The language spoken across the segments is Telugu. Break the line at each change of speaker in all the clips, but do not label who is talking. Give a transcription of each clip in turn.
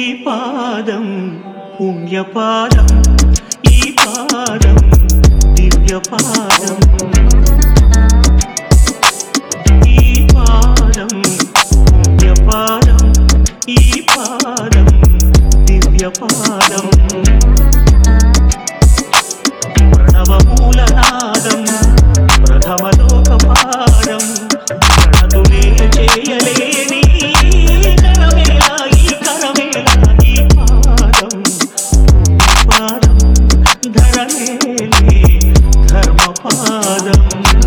పాదం పుణ్యపాదం ఈ పాదం దివ్యపాదం ఈ పాదం పుణ్యపాదం ఈ పాదం దివ్యపాదం ప్రణవమూలనాదం ప్రథమలోకపాదం ప్రణతులే చేయలేని కరమేలా ఈ కరమేలా ఈ పాదం పాదం ధరమేలే ధర్మపాదం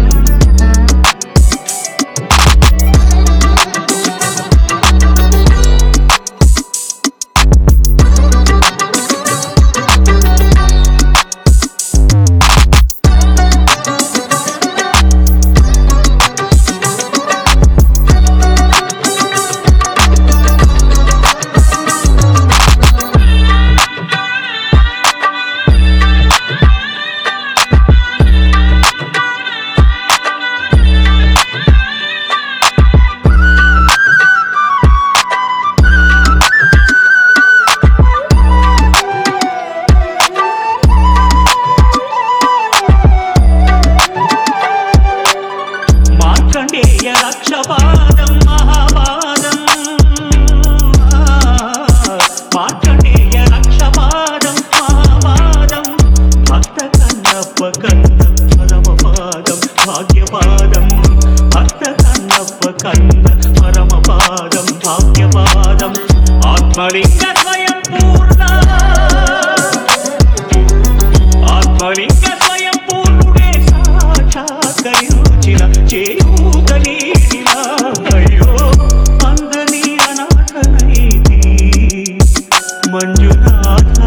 మార్కండేయ రక్షపాదం మహాపాదం మార్కండేయ రక్షపాదం మహాపాదం భక్త కన్నప్ప కన్న పరమపాదం భాగ్యపాదం భక్త కన్నప్ప కన్న పరమపాదం భాగ్యపాదం ఆత్మలింగ స్వయం పూర్ణ ఆత్మలింగ స్వయం పూర్ణుడే సాక్షాత్కరించిన చేయూతలీడిన అయ్యో అందని అనాథనైతి మంజునాథ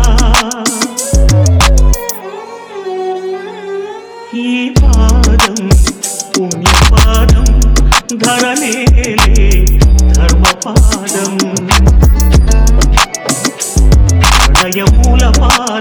ఈ పాదం పుణ్యపాదం ధరనేలే ధర్మపాదం ప్రణయమూల పాదం